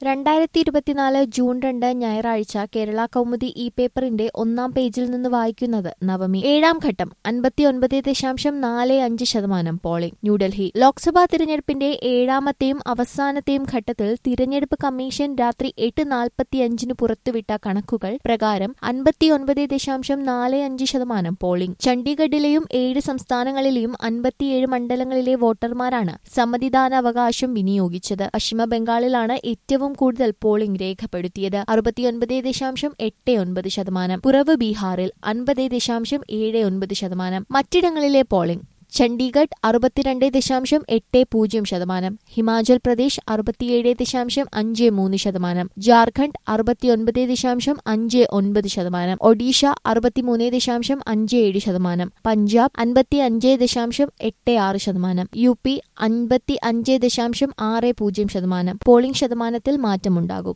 രണ്ടായിരത്തി ഇരുപത്തിനാല് ജൂൺ രണ്ട് ഞായറാഴ്ച കേരള കൗമുദി ഇ പേപ്പറിന്റെ ഒന്നാം പേജിൽ നിന്ന് വായിക്കുന്നത് നവമി ഏഴാം ഘട്ടം അൻപത്തിയൊൻപത് ദശാംശം നാല് അഞ്ച് ശതമാനം പോളിംഗ് ന്യൂഡൽഹി ലോക്സഭാ തിരഞ്ഞെടുപ്പിന്റെ ഏഴാമത്തെയും അവസാനത്തെയും ഘട്ടത്തിൽ തിരഞ്ഞെടുപ്പ് കമ്മീഷൻ രാത്രി എട്ട് നാൽപ്പത്തിയഞ്ചിന് പുറത്തുവിട്ട കണക്കുകൾ പ്രകാരം അൻപത്തിയൊൻപത് ദശാംശം നാല് അഞ്ച് ശതമാനം പോളിംഗ് ചണ്ഡീഗഡിലെയും ഏഴ് സംസ്ഥാനങ്ങളിലെയും അൻപത്തിയേഴ് മണ്ഡലങ്ങളിലെ വോട്ടർമാരാണ് സമ്മതിദാനാവകാശം വിനിയോഗിച്ചത് പശ്ചിമ ബംഗാളിലാണ് ഏറ്റവും കൂടുതൽ പോളിംഗ് രേഖപ്പെടുത്തിയത് അറുപത്തിയൊൻപത് ദശാംശം എട്ട് ഒൻപത് ശതമാനം കുറവ് ബീഹാറിൽ അൻപത് ദശാംശം ഏഴ് ഒൻപത് ശതമാനം മറ്റിടങ്ങളിലെ പോളിംഗ് ചണ്ഡീഗഡ് അറുപത്തിരണ്ട് ദശാംശം എട്ട് പൂജ്യം ശതമാനം ഹിമാചൽ പ്രദേശ് അറുപത്തിയേഴ് ദശാംശം അഞ്ച് മൂന്ന് ശതമാനം ജാർഖണ്ഡ് അറുപത്തിയൊൻപത് ദശാംശം അഞ്ച് ഒൻപത് ശതമാനം ഒഡീഷ അറുപത്തിമൂന്ന് ദശാംശം അഞ്ച് ഏഴ് ശതമാനം പഞ്ചാബ് അൻപത്തി അഞ്ച് ദശാംശം എട്ട് ആറ് ശതമാനം യു പി അൻപത്തി അഞ്ച് ദശാംശം ആറ് പൂജ്യം ശതമാനം പോളിംഗ് ശതമാനത്തിൽ മാറ്റമുണ്ടാകും